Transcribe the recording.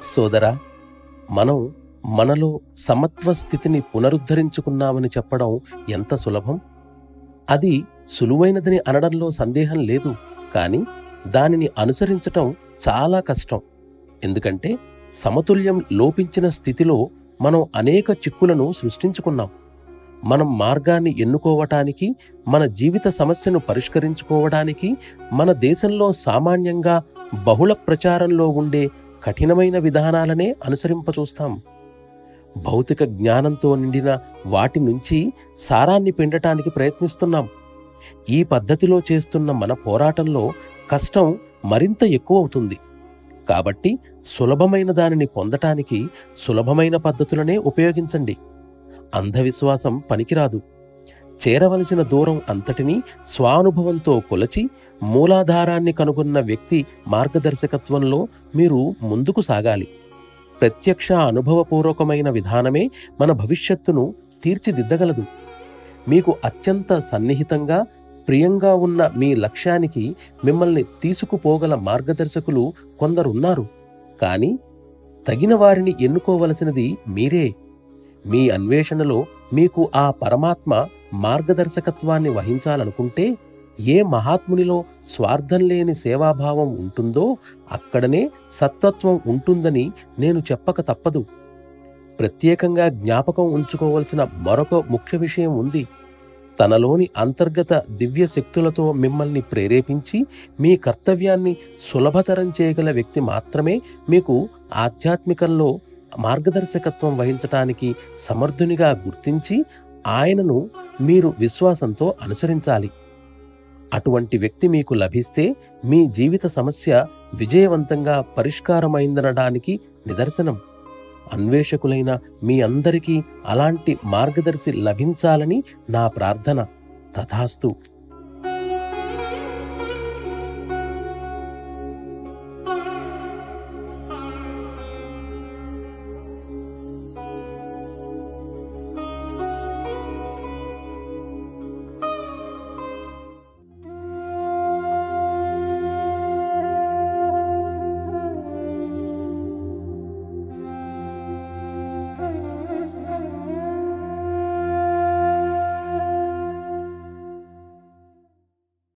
సోదరా మనం మనలో సమత్వ స్థితిని పునరుద్ధరించుకున్నామని చెప్పడం ఎంత సులభం అది సులువైనదని అనడంలో సందేహం లేదు కానీ దానిని అనుసరించటం చాలా కష్టం ఎందుకంటే సమతుల్యం లోపించిన స్థితిలో మనం అనేక చిక్కులను సృష్టించుకున్నాం మనం మార్గాన్ని ఎన్నుకోవటానికి మన జీవిత సమస్యను పరిష్కరించుకోవడానికి మన దేశంలో సామాన్యంగా బహుళ ప్రచారంలో ఉండే కఠినమైన విధానాలనే అనుసరింపచూస్తాం భౌతిక జ్ఞానంతో నిండిన వాటి నుంచి సారాన్ని పిండటానికి ప్రయత్నిస్తున్నాం ఈ పద్ధతిలో చేస్తున్న మన పోరాటంలో కష్టం మరింత ఎక్కువ అవుతుంది కాబట్టి సులభమైన దానిని పొందటానికి సులభమైన పద్ధతులనే ఉపయోగించండి అంధవిశ్వాసం పనికిరాదు చేరవలసిన దూరం అంతటినీ స్వానుభవంతో కొలచి మూలాధారాన్ని కనుగొన్న వ్యక్తి మార్గదర్శకత్వంలో మీరు ముందుకు సాగాలి ప్రత్యక్ష అనుభవపూర్వకమైన విధానమే మన భవిష్యత్తును తీర్చిదిద్దగలదు మీకు అత్యంత సన్నిహితంగా ప్రియంగా ఉన్న మీ లక్ష్యానికి మిమ్మల్ని తీసుకుపోగల మార్గదర్శకులు కొందరున్నారు కానీ తగిన వారిని ఎన్నుకోవలసినది మీరే మీ అన్వేషణలో మీకు ఆ పరమాత్మ మార్గదర్శకత్వాన్ని వహించాలనుకుంటే ఏ మహాత్మునిలో స్వార్థం లేని సేవాభావం ఉంటుందో అక్కడనే సత్వత్వం ఉంటుందని నేను చెప్పక తప్పదు ప్రత్యేకంగా జ్ఞాపకం ఉంచుకోవలసిన మరొక ముఖ్య విషయం ఉంది తనలోని అంతర్గత దివ్య శక్తులతో మిమ్మల్ని ప్రేరేపించి మీ కర్తవ్యాన్ని సులభతరం చేయగల వ్యక్తి మాత్రమే మీకు ఆధ్యాత్మికంలో మార్గదర్శకత్వం వహించటానికి సమర్థునిగా గుర్తించి ఆయనను మీరు విశ్వాసంతో అనుసరించాలి అటువంటి వ్యక్తి మీకు లభిస్తే మీ జీవిత సమస్య విజయవంతంగా పరిష్కారమైందనడానికి నిదర్శనం అన్వేషకులైన మీ అందరికీ అలాంటి మార్గదర్శి లభించాలని నా ప్రార్థన తథాస్తు